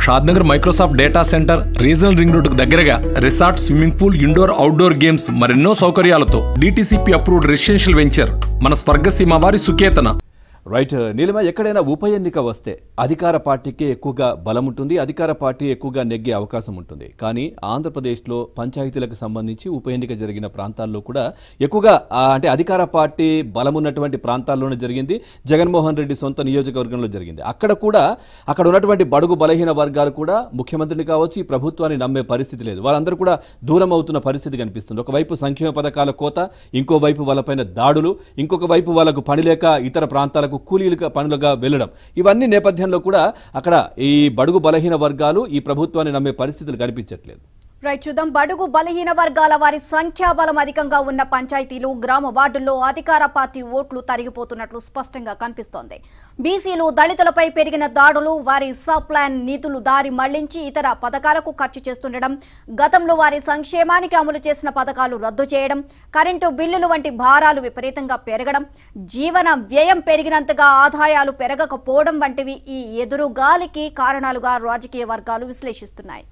Shadnagar Microsoft data centre regional ring రోడ్డుకు దగ్గరగా resort swimming pool indoor outdoor games మరెన్నో సౌకర్యాలతో డిటిసిపి అప్రూవ్డ్ రెసిడెన్షియల్ వెంచర్ మన స్వర్గసీమ వారి సుకేతన రైట్ నీలిమ ఎక్కడైనా ఉప ఎన్నిక వస్తే అధికార పార్టీకే ఎక్కువగా బలం ఉంటుంది అధికార పార్టీ ఎక్కువగా నెగ్గే అవకాశం ఉంటుంది కానీ ఆంధ్రప్రదేశ్లో పంచాయతీలకు సంబంధించి ఉప ఎన్నిక జరిగిన ప్రాంతాల్లో కూడా ఎక్కువగా ఆ, అంటే అధికార పార్టీ బలం ఉన్నటువంటి ప్రాంతాల్లోనే జరిగింది జగన్మోహన్ రెడ్డి సొంత నియోజకవర్గంలో జరిగింది అక్కడ కూడా అక్కడ ఉన్నటువంటి బడుగు బలహీన వర్గాలు కూడా ముఖ్యమంత్రిని కావచ్చు ఈ ప్రభుత్వాన్ని నమ్మే పరిస్థితి లేదు వాళ్ళందరూ కూడా దూరం అవుతున్న పరిస్థితి కనిపిస్తుంది ఒకవైపు సంక్షేమ పథకాల కోత ఇంకోవైపు వాళ్ళపైన దాడులు ఇంకొక వైపు వాళ్ళకు పని లేక ఇతర ప్రాంతాలకు కూలీలుగా పనులుగా వెళ్ళడం ఇవన్నీ నేపథ్యంలో కూడా అక్కడ ఈ బడుగు బలహీన వర్గాలు ఈ ప్రభుత్వాన్ని నమ్మే పరిస్థితులు కనిపించట్లేదు రైట్ చూద్దాం బడుగు బలహీన వర్గాల వారి సంఖ్యాబలం అధికంగా ఉన్న పంచాయతీలు గ్రామ వార్డుల్లో అధికార పార్టీ ఓట్లు తరిగిపోతున్నట్లు స్పష్టంగా కనిపిస్తోంది బీసీలు దళితులపై పెరిగిన దాడులు వారి సబ్ ప్లాన్ నిధులు దారి మళ్లించి ఇతర పథకాలకు ఖర్చు చేస్తుండడం గతంలో వారి సంక్షేమానికి అమలు చేసిన పథకాలు రద్దు చేయడం కరెంటు బిల్లులు వంటి భారాలు విపరీతంగా పెరగడం జీవన వ్యయం పెరిగినంతగా ఆదాయాలు పెరగకపోవడం వంటివి ఈ ఎదురుగాలికి కారణాలుగా రాజకీయ వర్గాలు విశ్లేషిస్తున్నాయి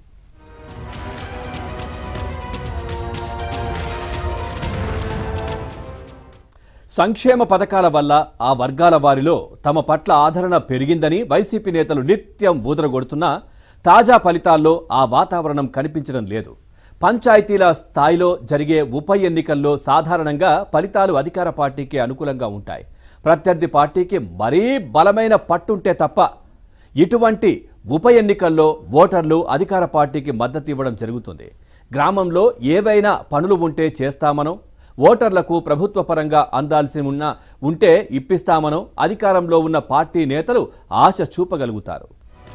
సంక్షేమ పథకాల వల్ల ఆ వర్గాల వారిలో తమ పట్ల ఆదరణ పెరిగిందని వైసీపీ నేతలు నిత్యం ఊదరగొడుతున్నా తాజా ఫలితాల్లో ఆ వాతావరణం కనిపించడం లేదు పంచాయతీల స్థాయిలో జరిగే ఉప ఎన్నికల్లో సాధారణంగా ఫలితాలు అధికార పార్టీకి అనుకూలంగా ఉంటాయి ప్రత్యర్థి పార్టీకి మరీ బలమైన పట్టుంటే తప్ప ఇటువంటి ఉప ఎన్నికల్లో ఓటర్లు అధికార పార్టీకి మద్దతు ఇవ్వడం జరుగుతుంది గ్రామంలో ఏవైనా పనులు ఉంటే చేస్తామనో ఓటర్లకు ప్రభుత్వ పరంగా అందాల్సి ఉన్న ఉంటే ఇప్పిస్తామనో అధికారంలో ఉన్న పార్టీ నేతలు ఆశ చూపగలుగుతారు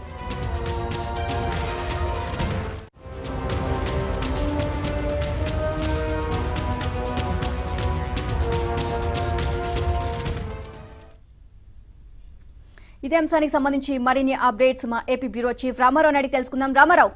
ఇదే అంశానికి సంబంధించి మరిన్ని అప్డేట్స్ మా ఏపీ బ్యూరో చీఫ్ రామారావు అడిగి తెలుసుకుందాం రామారావు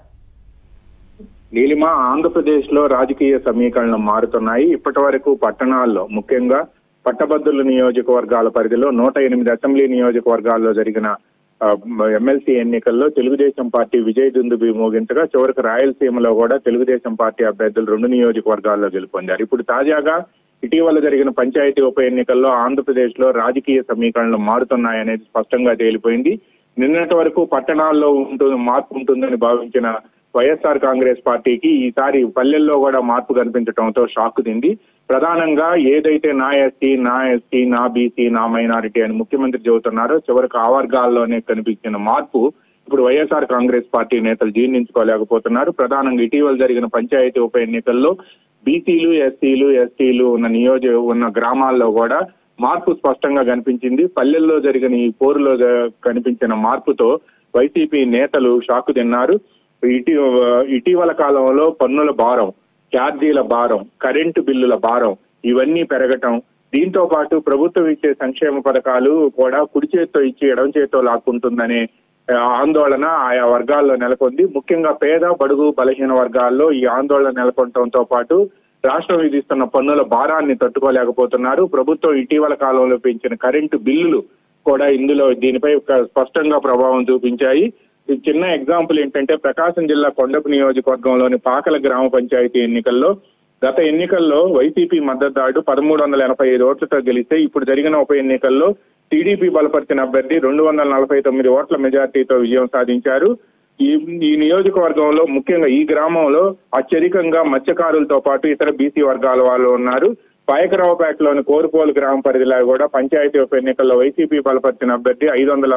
నీలిమ ఆంధ్రప్రదేశ్ లో రాజకీయ సమీకరణలు మారుతున్నాయి ఇప్పటి వరకు పట్టణాల్లో ముఖ్యంగా పట్టభద్రుల నియోజకవర్గాల పరిధిలో నూట ఎనిమిది అసెంబ్లీ నియోజకవర్గాల్లో జరిగిన ఆ, ఎమ్మెల్సీ ఎన్నికల్లో తెలుగుదేశం పార్టీ విజయ్ దుందుబి మోగించగా చివరికి రాయలసీమలో కూడా తెలుగుదేశం పార్టీ అభ్యర్థులు రెండు నియోజకవర్గాల్లో గెలుపొందారు ఇప్పుడు తాజాగా ఇటీవల జరిగిన పంచాయతీ ఉప ఎన్నికల్లో ఆంధ్రప్రదేశ్ లో రాజకీయ సమీకరణలు మారుతున్నాయనేది స్పష్టంగా తేలిపోయింది నిన్నటి వరకు పట్టణాల్లో ఉంటుంది మార్పు ఉంటుందని భావించిన వైఎస్ఆర్ కాంగ్రెస్ పార్టీకి ఈసారి పల్లెల్లో కూడా మార్పు కనిపించడంతో షాక్ తింది ప్రధానంగా ఏదైతే నా ఎస్టీ నా ఎస్టీ నా బీసీ నా మైనారిటీ అని ముఖ్యమంత్రి చెబుతున్నారో చివరికి ఆ వర్గాల్లోనే కనిపించిన మార్పు ఇప్పుడు వైఎస్ఆర్ కాంగ్రెస్ పార్టీ నేతలు జీర్ణించుకోలేకపోతున్నారు ప్రధానంగా ఇటీవల జరిగిన పంచాయతీ ఉప ఎన్నికల్లో బీసీలు ఎస్సీలు ఎస్టీలు ఉన్న నియోజ ఉన్న గ్రామాల్లో కూడా మార్పు స్పష్టంగా కనిపించింది పల్లెల్లో జరిగిన ఈ పోరులో జ- కనిపించిన మార్పుతో వైసీపీ నేతలు షాకు తిన్నారు ఇటీ ఇటీవల కాలంలో పన్నుల భారం ఛార్జీల భారం కరెంటు బిల్లుల భారం ఇవన్నీ పెరగటం దీంతో పాటు ప్రభుత్వం ఇచ్చే సంక్షేమ పథకాలు కూడా కుడి చేత్తో ఇచ్చి ఎడమ చేత్తో లాక్కుంటుందనే ఆ, ఆందోళన ఆయా వర్గాల్లో నెలకొంది ముఖ్యంగా పేద బడుగు బలహీన వర్గాల్లో ఈ ఆందోళన నెలకొనడంతో పాటు రాష్ట్రం విధిస్తున్న పన్నుల భారాన్ని తట్టుకోలేకపోతున్నారు ప్రభుత్వం ఇటీవల కాలంలో పెంచిన కరెంటు బిల్లులు కూడా ఇందులో దీనిపై ఒక స్పష్టంగా ప్రభావం చూపించాయి ఈ చిన్న ఎగ్జాంపుల్ ఏంటంటే ప్రకాశం జిల్లా కొండపు నియోజకవర్గంలోని పాకల గ్రామ పంచాయతీ ఎన్నికల్లో గత ఎన్నికల్లో వైసీపీ మద్దతుదారుడు పదమూడు వందల ఎనభై ఐదు ఓట్లతో గెలిస్తే ఇప్పుడు జరిగిన ఉప ఎన్నికల్లో టీడీపీ బలపరిచిన అభ్యర్థి రెండు వందల నలభై తొమ్మిది ఓట్ల మెజార్టీతో విజయం సాధించారు ఈ ఈ నియోజకవర్గంలో ముఖ్యంగా ఈ గ్రామంలో అత్యధికంగా మత్స్యకారులతో పాటు ఇతర బీసీ వర్గాల వాళ్ళు ఉన్నారు పాయకరావుపేటలోని కోరుకోలు గ్రామ పరిధిలో కూడా పంచాయతీ ఉప ఎన్నికల్లో వైసీపీ బలపరిచిన అభ్యర్థి ఐదు వందల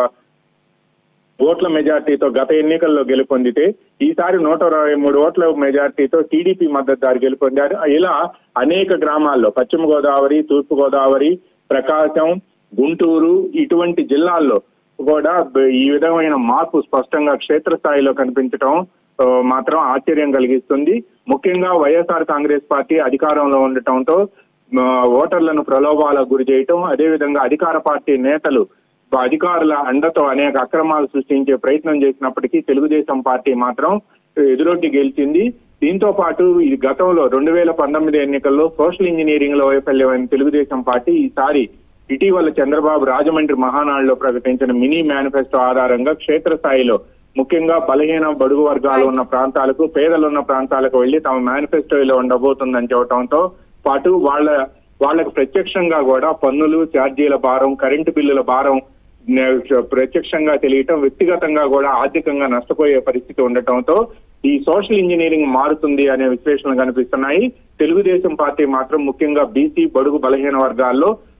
ఓట్ల మెజార్టీతో గత ఎన్నికల్లో గెలుపొందితే ఈసారి నూట ఇరవై మూడు ఓట్ల మెజార్టీతో టీడీపీ మద్దతుదారు గెలుపొందారు ఇలా అనేక గ్రామాల్లో పశ్చిమ గోదావరి తూర్పు గోదావరి ప్రకాశం గుంటూరు ఇటువంటి జిల్లాల్లో కూడా బ- ఈ విధమైన మార్పు స్పష్టంగా క్షేత్రస్థాయిలో కనిపించడం ఆ, మాత్రం ఆశ్చర్యం కలిగిస్తుంది ముఖ్యంగా వైఎస్ఆర్ కాంగ్రెస్ పార్టీ అధికారంలో ఉండటంతో ఆ, ఓటర్లను ప్రలోభాలకు గురి చేయటం అదేవిధంగా అధికార పార్టీ నేతలు అధికారుల అండతో అనేక అక్రమాలు సృష్టించే ప్రయత్నం చేసినప్పటికీ తెలుగుదేశం పార్టీ మాత్రం ఎదురొడ్డి గెలిచింది దీంతో పాటు ఈ గతంలో రెండు వేల పంతొమ్మిది ఎన్నికల్లో సోషల్ ఇంజనీరింగ్ లో వైఫల్యమైన తెలుగుదేశం పార్టీ ఈసారి ఇటీవల చంద్రబాబు రాజమండ్రి మహానాడులో ప్రకటించిన మినీ మేనిఫెస్టో ఆధారంగా క్షేత్రస్థాయిలో ముఖ్యంగా బలహీన బడుగు వర్గాలు Right. ఉన్న ప్రాంతాలకు పేదలు ఉన్న ప్రాంతాలకు వెళ్లి తమ మేనిఫెస్టోలో ఉండబోతుందని చెప్పడంతో పాటు వాళ్ళ వాళ్ళకు ప్రత్యక్షంగా కూడా పన్నులు ఛార్జీల భారం కరెంటు బిల్లుల భారం నే- ప్రత్యక్షంగా తెలియటం వ్యక్తిగతంగా కూడా ఆర్థికంగా నష్టపోయే పరిస్థితి ఉండటంతో ఈ సోషల్ ఇంజనీరింగ్ మారుతుంది అనే విశ్లేషణలు కనిపిస్తున్నాయి తెలుగుదేశం పార్టీ మాత్రం ముఖ్యంగా బీసీ బడుగు బలహీన వర్గాల్లో